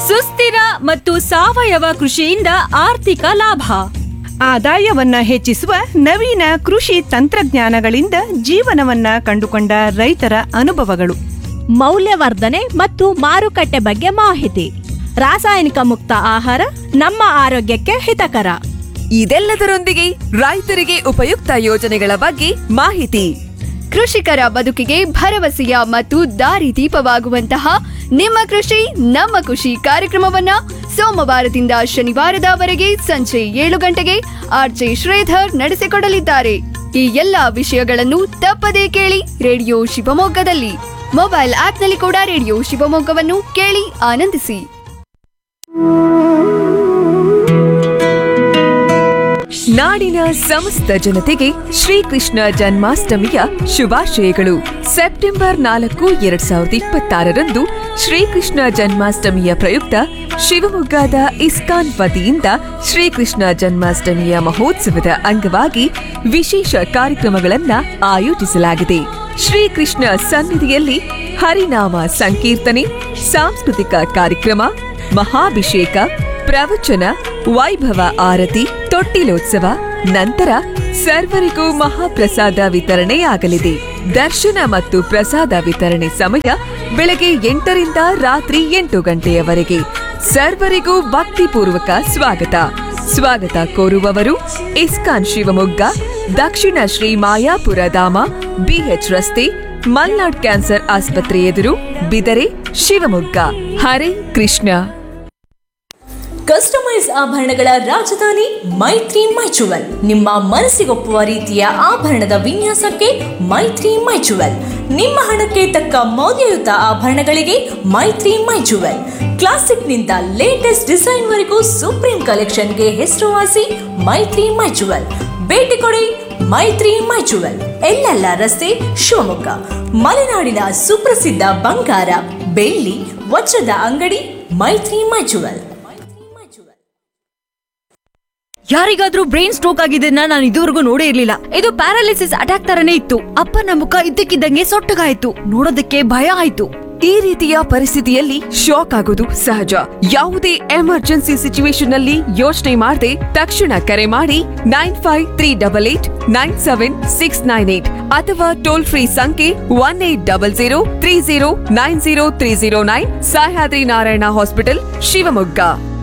ಸುಸ್ಥಿರ ಮತ್ತು ಸಾವಯವ ಕೃಷಿಯಿಂದ ಆರ್ಥಿಕ ಲಾಭ ಆದಾಯವನ್ನ ಹೆಚ್ಚಿಸುವ ನವೀನ ಕೃಷಿ ತಂತ್ರಜ್ಞಾನಗಳಿಂದ ಜೀವನವನ್ನ ಕಂಡುಕೊಂಡ ರೈತರ ಅನುಭವಗಳು ಮೌಲ್ಯವರ್ಧನೆ ಮತ್ತು ಮಾರುಕಟ್ಟೆ ಬಗ್ಗೆ ಮಾಹಿತಿ ರಾಸಾಯನಿಕ ಮುಕ್ತ ಆಹಾರ ನಮ್ಮ ಆರೋಗ್ಯಕ್ಕೆ ಹಿತಕರ ಇದೆಲ್ಲದರೊಂದಿಗೆ ರೈತರಿಗೆ ಉಪಯುಕ್ತ ಯೋಜನೆಗಳ ಬಗ್ಗೆ ಮಾಹಿತಿ ಕೃಷಿಕರ ಬದುಕಿಗೆ ಭರವಸೆಯ ಮತ್ತು ದಾರಿದೀಪವಾಗುವಂತಹ ನಿಮ್ಮ ಕೃಷಿ ನಮ್ಮ ಖುಷಿ ಕಾರ್ಯಕ್ರಮವನ್ನ ಸೋಮವಾರದಿಂದ ಶನಿವಾರದವರೆಗೆ ಸಂಜೆ ಏಳು ಗಂಟೆಗೆ ಆರ್ಜೆ ಶ್ರೀಧರ್ ನಡೆಸಿಕೊಡಲಿದ್ದಾರೆ ಈ ಎಲ್ಲಾ ವಿಷಯಗಳನ್ನು ತಪ್ಪದೇ ಕೇಳಿ ರೇಡಿಯೋ ಶಿವಮೊಗ್ಗದಲ್ಲಿ ಮೊಬೈಲ್ ಆಪ್ನಲ್ಲಿ ಕೂಡ ರೇಡಿಯೋ ಶಿವಮೊಗ್ಗವನ್ನು ಕೇಳಿ ಆನಂದಿಸಿ ನಾಡಿನ ಸಮಸ್ತ ಜನತೆಗೆ ಶ್ರೀಕೃಷ್ಣ ಜನ್ಮಾಷ್ಟಮಿಯ ಶುಭಾಶಯಗಳು ಸೆಪ್ಟೆಂಬರ್ ನಾಲ್ಕು ಎರಡ್ ಸಾವಿರದ ಇಪ್ಪತ್ತಾರರಂದು ಶ್ರೀಕೃಷ್ಣ ಜನ್ಮಾಷ್ಟಮಿಯ ಪ್ರಯುಕ್ತ ಶಿವಮೊಗ್ಗದ ಇಸ್ಕಾನ್ ವತಿಯಿಂದ ಶ್ರೀಕೃಷ್ಣ ಜನ್ಮಾಷ್ಟಮಿಯ ಮಹೋತ್ಸವದ ಅಂಗವಾಗಿ ವಿಶೇಷ ಕಾರ್ಯಕ್ರಮಗಳನ್ನ ಆಯೋಜಿಸಲಾಗಿದೆ ಶ್ರೀಕೃಷ್ಣ ಸನ್ನಿಧಿಯಲ್ಲಿ ಹರಿನಾಮ ಸಂಕೀರ್ತನೆ ಸಾಂಸ್ಕೃತಿಕ ಕಾರ್ಯಕ್ರಮ ಮಹಾಭಿಷೇಕ ಪ್ರವಚನ ವೈಭವ ಆರತಿ ತೊಟ್ಟಿಲೋತ್ಸವ ನಂತರ ಸರ್ವರಿಗೂ ಮಹಾಪ್ರಸಾದ ವಿತರಣೆಯಾಗಲಿದೆ ದರ್ಶನ ಮತ್ತು ಪ್ರಸಾದ ವಿತರಣೆ ಸಮಯ ಬೆಳಗ್ಗೆ ಎಂಟರಿಂದ ರಾತ್ರಿ ಎಂಟು ಗಂಟೆಯವರೆಗೆ ಸರ್ವರಿಗೂ ಭಕ್ತಿಪೂರ್ವಕ ಸ್ವಾಗತ ಸ್ವಾಗತ ಕೋರುವವರು ಇಸ್ಕಾನ್ ಶಿವಮೊಗ್ಗ ದಕ್ಷಿಣ ಶ್ರೀ ಮಾಯಾಪುರ ಧಾಮ ಬಿಎಚ್ ರಸ್ತೆ ಮಲ್ನಾಡ್ ಕ್ಯಾನ್ಸರ್ ಆಸ್ಪತ್ರೆ ಎದುರು ಬಿದರೆ ಶಿವಮೊಗ್ಗ ಹರೇ ಕೃಷ್ಣ ಕಸ್ಟಮೈಸ್ ಆಭರಣಗಳ ರಾಜಧಾನಿ ಮೈತ್ರಿ ಮೈಚುವಲ್ ನಿಮ್ಮ ಮನಸ್ಸಿಗೊಪ್ಪುವ ರೀತಿಯ ಆಭರಣದ ವಿನ್ಯಾಸಕ್ಕೆ ಮೈತ್ರಿ ಮೈಚುವಲ್ ನಿಮ್ಮ ಹಣಕ್ಕೆ ತಕ್ಕ ಮೌಲ್ಯಯುತ ಆಭರಣಗಳಿಗೆ ಮೈತ್ರಿ ಮೈಚುವಲ್ ಕ್ಲಾಸಿಕ್ನಿಂದ ಲೇಟೆಸ್ಟ್ ಡಿಸೈನ್ ವರೆಗೂ ಸುಪ್ರೀಂ ಕಲೆಕ್ಷನ್ಗೆ ಹೆಸರುವಾಸಿ ಮೈತ್ರಿ ಮೈಚುವಲ್ ಭೇಟಿ ಕೊಡಿ ಮೈತ್ರಿ ಮೈಚುವಲ್ ಎಲ್ಲೆಲ್ಲ ರಸ್ತೆ ಶಿವಮೊಗ್ಗ ಮಲೆನಾಡಿನ ಸುಪ್ರಸಿದ್ಧ ಬಂಗಾರ ಬೆಳ್ಳಿ ವಜ್ರದ ಅಂಗಡಿ ಮೈತ್ರಿ ಮೈಚುವಲ್ ಯಾರಿಗಾದ್ರೂ ಬ್ರೈನ್ ಸ್ಟ್ರೋಕ್ ಆಗಿದ್ದನ್ನ ನಾನು ಇದುವರೆಗೂ ನೋಡೇ ಇರ್ಲಿಲ್ಲ ಇದು ಪ್ಯಾರಾಲಿಸಿಸ್ ಅಟ್ಯಾಕ್ ತರನೇ ಇತ್ತು ಅಪ್ಪನ ಮುಖ ಇದ್ದಕ್ಕಿದ್ದಂಗೆ ಸೊಟ್ಟಗಾಯ್ತು ನೋಡೋದಕ್ಕೆ ಭಯ ಆಯ್ತು ಈ ರೀತಿಯ ಪರಿಸ್ಥಿತಿಯಲ್ಲಿ ಶಾಕ್ ಆಗೋದು ಸಹಜ ಯಾವುದೇ ಎಮರ್ಜೆನ್ಸಿ ಸಿಚುವೇಶನ್ ಅಲ್ಲಿ ಯೋಚನೆ ಮಾಡದೆ ತಕ್ಷಣ ಕರೆ ಮಾಡಿ nine five three double eight nine seven six nine eight ಅಥವಾ ಟೋಲ್ ಫ್ರೀ ಸಂಖ್ಯೆ one eight double zero three zero nine zero three zero nine Sahyadri Narayana hospital Shivamogga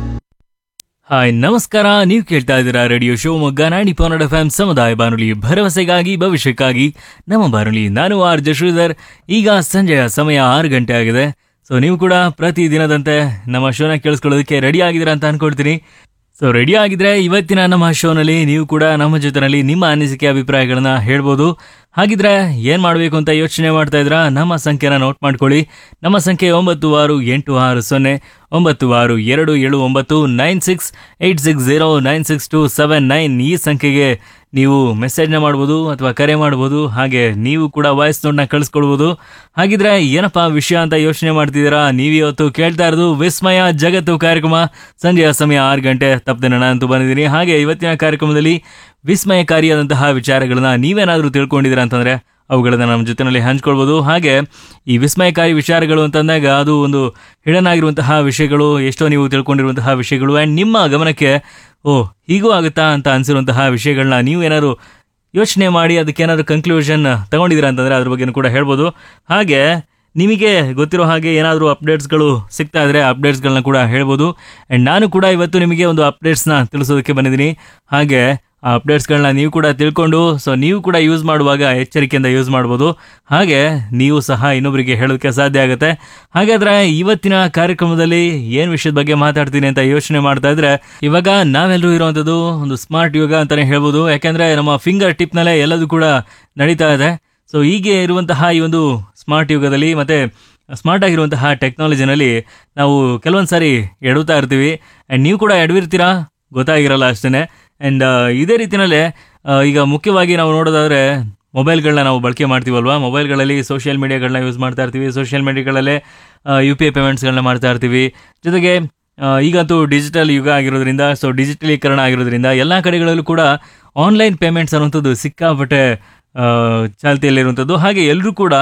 hi ನಮಸ್ಕಾರ ನೀವು ಕೇಳ್ತಾ ಇದ್ದೀರಾ ರೇಡಿಯೋ ಶಿವಮೊಗ್ಗ ನಾಡಿ ಪನ್ನಡ ಎಫ್ ಸಮುದಾಯ ಬಾನುಲಿ ಭರವಸೆಗಾಗಿ ಭವಿಷ್ಯಕ್ಕಾಗಿ ನಮ್ಮ ಬಾನುಲಿ ನಾನು ಆರ್ ಜಶ್ರೀಧರ್ ಈಗ ಸಂಜೆಯ ಸಮಯ ಆರು ಗಂಟೆ ಆಗಿದೆ ಸೊ ನೀವು ಕೂಡ ಪ್ರತಿ ದಿನದಂತೆ ನಮ್ಮ ಶೋನ ಕೇಳಿಸ್ಕೊಳ್ಳೋದಕ್ಕೆ ರೆಡಿ ಆಗಿದ್ದೀರಾ ಅಂತ ಅನ್ಕೊಳ್ತೀನಿ ಸೊ ರೆಡಿ ಆಗಿದ್ರೆ ಇವತ್ತಿನ ನಮ್ಮ ಶೋನಲ್ಲಿ ನೀವು ಕೂಡ ನಮ್ಮ ಜೊತೆನಲ್ಲಿ ನಿಮ್ಮ ಅನಿಸಿಕೆ ಅಭಿಪ್ರಾಯಗಳನ್ನ ಹೇಳ್ಬೋದು ಹಾಗಿದ್ರೆ ಏನ್ ಮಾಡಬೇಕು ಅಂತ ಯೋಚನೆ ಮಾಡ್ತಾ ಇದ್ರಾ ನಮ್ಮ ಸಂಖ್ಯೆನ ನೋಟ್ ಮಾಡ್ಕೊಳ್ಳಿ ನಮ್ಮ ಸಂಖ್ಯೆ ಒಂಬತ್ತು ಆರು ಎಂಟು ಆರು ಸೊನ್ನೆ ಒಂಬತ್ತು ಆರು ಎರಡು ಏಳು ಒಂಬತ್ತು nine six eight six zero nine six two seven nine ಈ ಸಂಖ್ಯೆಗೆ ನೀವು ಮೆಸೇಜ್ನ ಮಾಡ್ಬೋದು ಅಥವಾ ಕರೆ ಮಾಡ್ಬೋದು ಹಾಗೆ ನೀವು ಕೂಡ ವಾಯ್ಸ್ ನೋಟ್ನ ಕಳಿಸ್ಕೊಡ್ಬೋದು ಹಾಗಿದ್ರೆ ಏನಪ್ಪ ವಿಷಯ ಅಂತ ಯೋಚನೆ ಮಾಡ್ತಿದ್ದೀರಾ ನೀವು ಇವತ್ತು ಕೇಳ್ತಾ ಇರೋದು ವಿಸ್ಮಯ ಜಗತ್ತು ಕಾರ್ಯಕ್ರಮ ಸಂಜೆಯ ಸಮಯ ಆರು ಗಂಟೆ ತಪ್ಪದೆ ನಾನು ಅಂತೂ ಬಂದಿದ್ದೀನಿ ಹಾಗೆ ಇವತ್ತಿನ ಕಾರ್ಯಕ್ರಮದಲ್ಲಿ ವಿಸ್ಮಯಕಾರಿಯಾದಂತಹ ವಿಚಾರಗಳನ್ನ ನೀವೇನಾದರೂ ತಿಳ್ಕೊಂಡಿದ್ದೀರಾ ಅಂತಂದ್ರೆ ಅವುಗಳನ್ನ ನಮ್ಮ ಜೊತೆನಲ್ಲಿ ಹಂಚ್ಕೊಳ್ಬೋದು ಹಾಗೆ ಈ ವಿಸ್ಮಯಕಾರಿ ವಿಚಾರಗಳು ಅಂತಂದಾಗ ಅದು ಒಂದು ಹಿಡನ್ ಆಗಿರುವಂತಹ ವಿಷಯಗಳು ಎಷ್ಟೋ ನೀವು ತಿಳ್ಕೊಂಡಿರುವಂತಹ ವಿಷಯಗಳು ಆ್ಯಂಡ್ ನಿಮ್ಮ ಗಮನಕ್ಕೆ ಓ ಹೀಗೂ ಆಗುತ್ತಾ ಅಂತ ಅನಿಸಿರುವಂತಹ ವಿಷಯಗಳನ್ನ ನೀವು ಏನಾದ್ರು ಯೋಚನೆ ಮಾಡಿ ಅದಕ್ಕೆ ಏನಾದ್ರು ಕನ್ಕ್ಲೂಷನ್ ತಗೊಂಡಿದ್ದೀರಾ ಅಂತಂದರೆ ಅದ್ರ ಬಗ್ಗೆನೂ ಕೂಡ ಹೇಳ್ಬೋದು ಹಾಗೆ ನಿಮಗೆ ಗೊತ್ತಿರೋ ಹಾಗೆ ಏನಾದರೂ ಅಪ್ಡೇಟ್ಸ್ಗಳು ಸಿಗ್ತಾ ಇದ್ರೆ ಅಪ್ಡೇಟ್ಸ್ಗಳನ್ನ ಕೂಡ ಹೇಳ್ಬೋದು ಆ್ಯಂಡ್ ನಾನು ಕೂಡ ಇವತ್ತು ನಿಮಗೆ ಒಂದು ಅಪ್ಡೇಟ್ಸ್ನ ತಿಳಿಸೋದಕ್ಕೆ ಬಂದಿದ್ದೀನಿ ಹಾಗೆ ಆ ಅಪ್ಡೇಟ್ಸ್ಗಳನ್ನ ನೀವು ಕೂಡ ತಿಳ್ಕೊಂಡು ಸೊ ನೀವು ಕೂಡ ಯೂಸ್ ಮಾಡುವಾಗ ಎಚ್ಚರಿಕೆಯಿಂದ ಯೂಸ್ ಮಾಡ್ಬೋದು ಹಾಗೆ ನೀವು ಸಹ ಇನ್ನೊಬ್ಬರಿಗೆ ಹೇಳೋದಕ್ಕೆ ಸಾಧ್ಯ ಆಗುತ್ತೆ ಹಾಗಾದ್ರೆ ಇವತ್ತಿನ ಕಾರ್ಯಕ್ರಮದಲ್ಲಿ ಏನು ವಿಷಯದ ಬಗ್ಗೆ ಮಾತಾಡ್ತೀನಿ ಅಂತ ಯೋಚನೆ ಮಾಡ್ತಾ ಇದ್ರೆ ಇವಾಗ ನಾವೆಲ್ಲರೂ ಇರುವಂಥದ್ದು ಒಂದು ಸ್ಮಾರ್ಟ್ ಯುಗ ಅಂತಾನೆ ಹೇಳ್ಬೋದು ಯಾಕೆಂದ್ರೆ ನಮ್ಮ ಫಿಂಗರ್ ಟಿಪ್ನಲ್ಲೇ ಎಲ್ಲದೂ ಕೂಡ ನಡೀತಾ ಇದೆ ಸೊ ಹೀಗೆ ಇರುವಂತಹ ಈ ಒಂದು ಸ್ಮಾರ್ಟ್ ಯುಗದಲ್ಲಿ ಮತ್ತೆ ಸ್ಮಾರ್ಟ್ ಆಗಿರುವಂತಹ ಟೆಕ್ನಾಲಜಿನಲ್ಲಿ ನಾವು ಕೆಲವೊಂದು ಸಾರಿ ಎಡುತ್ತಾ ಇರ್ತೀವಿ ಆ್ಯಂಡ್ ನೀವು ಕೂಡ ಎಡವಿರ್ತೀರಾ ಗೊತ್ತಾಗಿರಲ್ಲ ಅಷ್ಟೇ ಆ್ಯಂಡ್ ಇದೇ ರೀತಿಯಲ್ಲೇ ಆ, ಈಗ ಮುಖ್ಯವಾಗಿ ನಾವು ನೋಡೋದಾದ್ರೆ ಮೊಬೈಲ್ಗಳನ್ನ ನಾವು ಬಳಕೆ ಮಾಡ್ತೀವಲ್ವಾ ಮೊಬೈಲ್ಗಳಲ್ಲಿ ಸೋಷಿಯಲ್ ಮೀಡಿಯಾಗಳನ್ನ ಯೂಸ್ ಮಾಡ್ತಾ ಇರ್ತೀವಿ ಸೋಷಿಯಲ್ ಮೀಡಿಯಾಗಳಲ್ಲೇ ಯು ಪಿ ಐ ಪೇಮೆಂಟ್ಸ್ಗಳನ್ನ ಮಾಡ್ತಾ ಇರ್ತೀವಿ ಜೊತೆಗೆ ಆ, ಈಗಂತೂ ಡಿಜಿಟಲ್ ಯುಗ ಆಗಿರೋದ್ರಿಂದ ಸೊ ಡಿಜಿಟಲೀಕರಣ ಆಗಿರೋದ್ರಿಂದ ಎಲ್ಲ ಕಡೆಗಳಲ್ಲೂ ಕೂಡ ಆನ್ಲೈನ್ ಪೇಮೆಂಟ್ಸ್ ಅನ್ನುವಂಥದ್ದು ಸಿಕ್ಕಾಪಟ್ಟೆ ಆ, ಚಾಲ್ತಿಯಲ್ಲಿರುವಂಥದ್ದು ಹಾಗೆ ಎಲ್ಲರೂ ಕೂಡ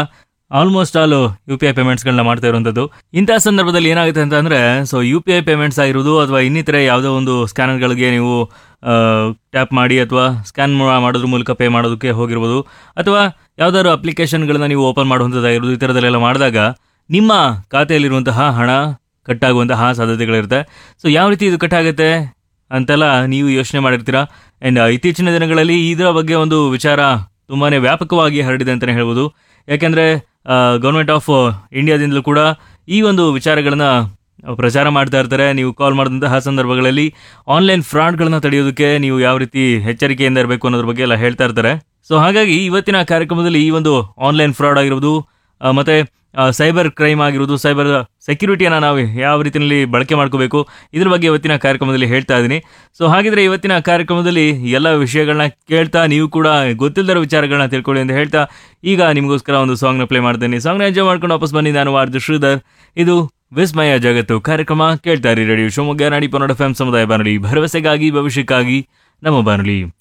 almost all U P I ಪೇಮೆಂಟ್ಸ್ಗಳನ್ನ ಮಾಡ್ತಾ ಇರುವಂಥದ್ದು ಇಂತಹ ಸಂದರ್ಭದಲ್ಲಿ ಏನಾಗುತ್ತೆ ಅಂತ ಅಂದರೆ so U P I payments ಆಗಿರೋದು ಅಥವಾ ಇನ್ನಿತರೆ ಯಾವುದೋ ಒಂದು ಸ್ಕ್ಯಾನರ್ಗಳಿಗೆ ನೀವು ಟ್ಯಾಪ್ ಮಾಡಿ ಅಥವಾ ಸ್ಕ್ಯಾನ್ ಮಾಡೋದ್ರ ಮೂಲಕ ಪೇ ಮಾಡೋದಕ್ಕೆ ಹೋಗಿರ್ಬೋದು ಅಥವಾ ಯಾವ್ದಾದ್ರು ಅಪ್ಲಿಕೇಶನ್ಗಳನ್ನ ನೀವು ಓಪನ್ ಮಾಡುವಂಥದ್ದಾಗಿರೋದು ಈ ಥರದಲ್ಲೆಲ್ಲ ಮಾಡಿದಾಗ ನಿಮ್ಮ ಖಾತೆಯಲ್ಲಿರುವಂತಹ ಹಣ ಕಟ್ಟಾಗುವಂತಹ ಸಾಧ್ಯತೆಗಳಿರುತ್ತೆ ಸೊ ಯಾವ ರೀತಿ ಇದು ಕಟ್ಟಾಗುತ್ತೆ ಅಂತೆಲ್ಲ ನೀವು ಯೋಚನೆ ಮಾಡಿರ್ತೀರಾ ಆ್ಯಂಡ್ ಇತ್ತೀಚಿನ ದಿನಗಳಲ್ಲಿ ಇದರ ಬಗ್ಗೆ ಒಂದು ವಿಚಾರ ತುಂಬಾ ವ್ಯಾಪಕವಾಗಿ ಹರಡಿದೆ ಅಂತಲೇ ಹೇಳ್ಬೋದು ಯಾಕೆಂದರೆ ಗೌರ್ಮೆಂಟ್ ಆಫ್ ಇಂಡಿಯಾದಿಂದಲೂ ಕೂಡ ಈ ಒಂದು ವಿಚಾರಗಳನ್ನ ಪ್ರಚಾರ ಮಾಡ್ತಾ ಇರ್ತಾರೆ ನೀವು ಕಾಲ್ ಮಾಡಿದಂತಹ ಸಂದರ್ಭಗಳಲ್ಲಿ ಆನ್ಲೈನ್ ಫ್ರಾಡ್ಗಳನ್ನ ತಡೆಯೋದಕ್ಕೆ ನೀವು ಯಾವ ರೀತಿ ಎಚ್ಚರಿಕೆಯಿಂದ ಇರಬೇಕು ಅನ್ನೋದ್ರ ಬಗ್ಗೆ ಎಲ್ಲ ಹೇಳ್ತಾ ಇರ್ತಾರೆ ಸೊ ಹಾಗಾಗಿ ಇವತ್ತಿನ ಕಾರ್ಯಕ್ರಮದಲ್ಲಿ ಈ ಒಂದು ಆನ್ಲೈನ್ ಫ್ರಾಡ್ ಆಗಿರೋದು ಆ, ಮತ್ತೆ ಸೈಬರ್ ಕ್ರೈಮ್ ಆಗಿರೋದು ಸೈಬರ್ ಸೆಕ್ಯೂರಿಟಿಯನ್ನು ನಾವು ಯಾವ ರೀತಿಯಲ್ಲಿ ಬಳಕೆ ಮಾಡ್ಕೋಬೇಕು ಇದ್ರ ಬಗ್ಗೆ ಇವತ್ತಿನ ಕಾರ್ಯಕ್ರಮದಲ್ಲಿ ಹೇಳ್ತಾ ಇದ್ದೀನಿ ಸೊ ಹಾಗಿದ್ರೆ ಇವತ್ತಿನ ಕಾರ್ಯಕ್ರಮದಲ್ಲಿ ಎಲ್ಲ ವಿಷಯಗಳನ್ನ ಕೇಳ್ತಾ ನೀವು ಕೂಡ ಗೊತ್ತಿಲ್ಲದ ವಿಚಾರಗಳನ್ನ ತಿಳ್ಕೊಳ್ಳಿ ಅಂತ ಹೇಳ್ತಾ ಈಗ ನಿಮಗೋಸ್ಕರ ಒಂದು ಸಾಂಗ್ನ ಪ್ಲೇ ಮಾಡ್ತೀನಿ ಸಾಂಗ್ನ ಎಂಜಾಯ್ ಮಾಡ್ಕೊಂಡು ವಾಪಸ್ ಬನ್ನಿ ನಾನು ವಾರ್ದು ಶ್ರೀಧರ್ ಇದು ವಿಸ್ಮಯ ಜಗತ್ತು ಕಾರ್ಯಕ್ರಮ ಕೇಳ್ತಾ ಇರಿ ರೇಡಿಯೋ ಶಿವಮೊಗ್ಗ ನಾಡಿ ಪನ್ನಡ ಎಫ್ ಸಮುದಾಯ ಬಾನುಲಿ ಭರವಸೆಗಾಗಿ ಭವಿಷ್ಯಕ್ಕಾಗಿ ನಮ್ಮ ಬಾನುಲಿ